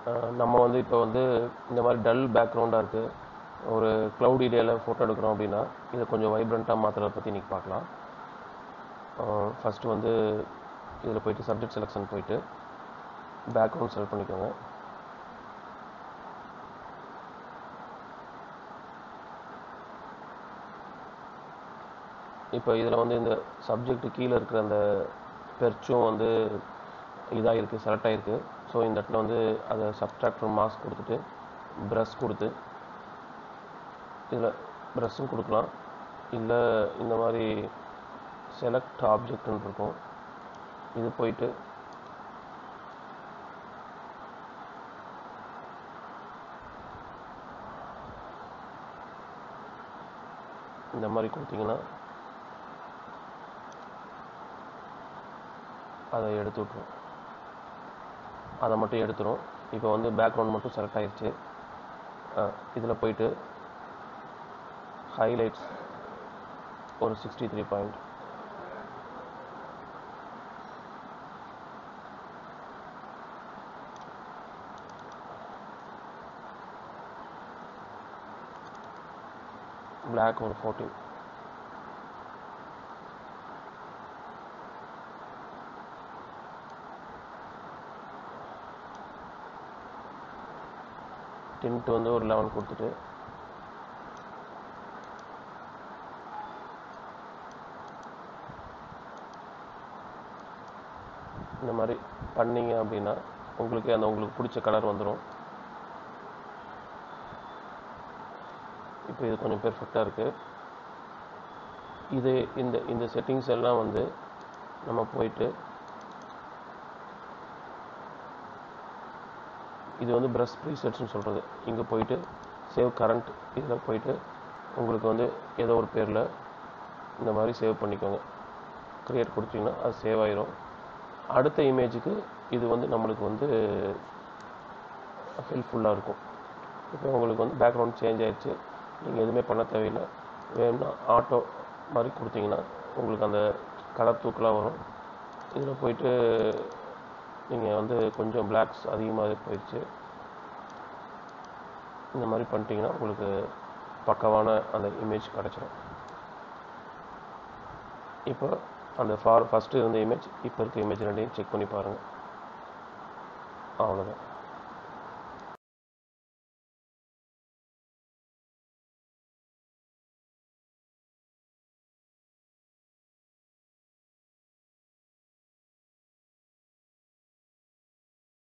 அஹ் நம்ம வந்து இப்போ வந்து இந்த மாதிரி டல் பேக்ரவுண்டாக இருக்குது ஒரு க்ளவுடி டேல ஃபோட்டோ எடுக்கிறோம் அப்படின்னா இதை கொஞ்சம் வைப்ரண்ட்டாக மாற்றுறத பற்றி இன்றைக்கி பார்க்கலாம் ஃபஸ்ட்டு வந்து இதில் போயிட்டு சப்ஜெக்ட் செலெக்ஷன் போயிட்டு பேக்ரவுண்ட் செலக்ட் பண்ணிக்கோங்க இப்போ இதில் வந்து இந்த சப்ஜெக்ட் கீழே இருக்கிற அந்த பெர்ச்சும் வந்து இதாக இருக்குது செலக்ட் ஆகிருக்கு ஸோ இந்த இடத்துல வந்து அதை சப்ட்ராக்ட் ஃப்ரம் மாஸ்க் கொடுத்துட்டு ப்ரஷ் கொடுத்து இதில் ப்ரஷ்ஷும் கொடுக்கலாம் இல்லை இந்த மாதிரி செலக்ட் ஆப்ஜெக்ட்னு இருக்கும் இது போயிட்டு இந்த மாதிரி கொடுத்தீங்கன்னா அதை எடுத்து விட்ரும் அதை மட்டும் எடுத்துரும் இப்போ வந்து பேக்ரவுண்ட் மட்டும் செலக்ட் ஆயிடுச்சு இதில் போயிட்டு ஹைலைட்ஸ் ஒரு சிக்ஸ்டி த்ரீ பாயிண்ட் பிளாக் ஒரு ஃபோர்டீன் டின்ட் வந்து ஒரு லெவன் கொடுத்துட்டு இந்த மாதிரி பண்ணீங்க அப்படின்னா உங்களுக்கு அந்த உங்களுக்கு பிடிச்ச கலர் வந்துடும் இப்போ இது கொஞ்சம் பெர்ஃபெக்டாக இருக்குது இது இந்த இந்த செட்டிங்ஸ் எல்லாம் வந்து நம்ம போயிட்டு இது வந்து ப்ரஷ் ப்ரீசெட்ஸ்னு சொல்கிறது இங்கே போயிட்டு சேவ் கரண்ட் இதில் போயிட்டு உங்களுக்கு வந்து ஏதோ ஒரு பேரில் இந்த மாதிரி சேவ் பண்ணிக்கோங்க க்ரியேட் கொடுத்தீங்கன்னா அது சேவ் ஆயிரும் அடுத்த இமேஜுக்கு இது வந்து நம்மளுக்கு வந்து ஹெல்ப்ஃபுல்லாக இருக்கும் இப்போ உங்களுக்கு வந்து பேக்ரவுண்ட் சேஞ்ச் ஆயிடுச்சு நீங்கள் எதுவுமே பண்ண தேவையில்லை வேணும்னா ஆட்டோ மாதிரி கொடுத்தீங்கன்னா உங்களுக்கு அந்த கலர் தூக்கலாக வரும் இதில் போயிட்டு நீங்கள் வந்து கொஞ்சம் பிளாக்ஸ் அதிகமாக போயிடுச்சு இந்த மாதிரி பண்ணிட்டீங்கன்னா உங்களுக்கு பக்கவான அந்த இமேஜ் கிடச்சிரும் இப்போ அந்த ஃபார் ஃபஸ்ட்டு இருந்த இமேஜ் இப்போ இருக்க இமேஜ் ரெண்டையும் செக் பண்ணி பாருங்கள் அவ்வளோதான்